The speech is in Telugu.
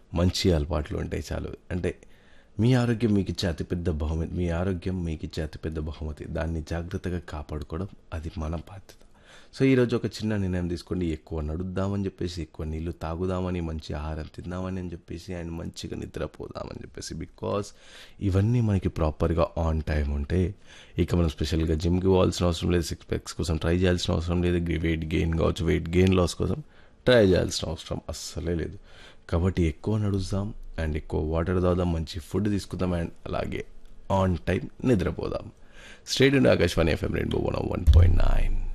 మంచి అలవాట్లు ఉంటాయి చాలు అంటే మీ ఆరోగ్యం మీకు ఇచ్చే అతిపెద్ద బహుమతి మీ ఆరోగ్యం మీకు ఇచ్చే అతిపెద్ద బహుమతి దాన్ని జాగ్రత్తగా కాపాడుకోవడం అది మన బాధ్యత సో ఈరోజు ఒక చిన్న నిర్ణయం తీసుకోండి ఎక్కువ నడుద్దామని చెప్పేసి ఎక్కువ నీళ్ళు తాగుదామని మంచి ఆహారం తిందామని అని చెప్పేసి అండ్ మంచిగా నిద్రపోదామని చెప్పేసి బికాస్ ఇవన్నీ మనకి ప్రాపర్గా ఆన్ టైం ఉంటే ఇక మనం స్పెషల్గా జిమ్కి పోవాల్సిన అవసరం లేదు సిక్స్ ప్యాక్స్ కోసం ట్రై చేయాల్సిన అవసరం లేదు వెయిట్ గెయిన్ కావచ్చు వెయిట్ గెయిన్ లాస్ కోసం ట్రై చేయాల్సిన అవసరం అస్సలే లేదు కాబట్టి ఎక్కువ నడుస్తాం అండ్ ఎక్కువ వాటర్ తాగుదాం మంచి ఫుడ్ తీసుకుందాం అండ్ అలాగే ఆన్ టైం నిద్రపోదాం స్టేట్ అండ్ ఆకాశవాణి ఎఫ్ఎం రెండు వన్ వన్ పాయింట్ నైన్